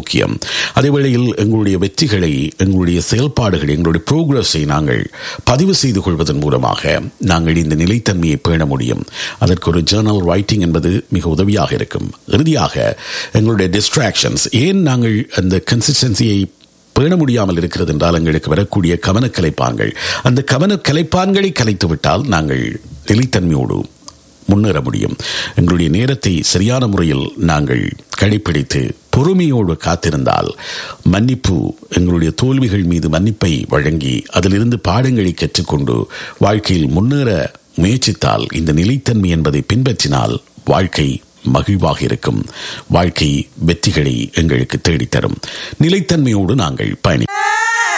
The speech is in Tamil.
முக்கியம் அதே வேளையில் எங்களுடைய வெற்றிகளை எங்களுடைய செயல்பாடுகளை எங்களுடைய ப்ரோக்ரஸை நாங்கள் பதிவு செய்து கொள்வதன் மூலமாக நாங்கள் இந்த நிலைத்தன்மையை பேண முடியும் அதற்கு ஒரு ஜேர்னல் ரைட்டிங் என்பது மிக உதவியாக இருக்கும் இறுதியாக எங்களுடைய டிஸ்ட்ராக்ஷன்ஸ் ஏன் நாங்கள் அந்த கன்சிஸ்டன்சியை பேண முடியாமல் இருக்கிறது என்றால் எங்களுக்கு வரக்கூடிய கவன கலைப்பான்கள் அந்த கவன கலைப்பான்களை கலைத்துவிட்டால் நாங்கள் நிலைத்தன்மையோடு முன்னேற முடியும் எங்களுடைய நேரத்தை சரியான முறையில் நாங்கள் கடைபிடித்து பொறுமையோடு காத்திருந்தால் மன்னிப்பு எங்களுடைய தோல்விகள் மீது மன்னிப்பை வழங்கி அதிலிருந்து பாடங்களை கற்றுக்கொண்டு வாழ்க்கையில் முன்னேற முயற்சித்தால் இந்த நிலைத்தன்மை என்பதை பின்பற்றினால் வாழ்க்கை மகிழ்வாக இருக்கும் வாழ்க்கை வெற்றிகளை எங்களுக்கு தேடித்தரும் நிலைத்தன்மையோடு நாங்கள் பயணி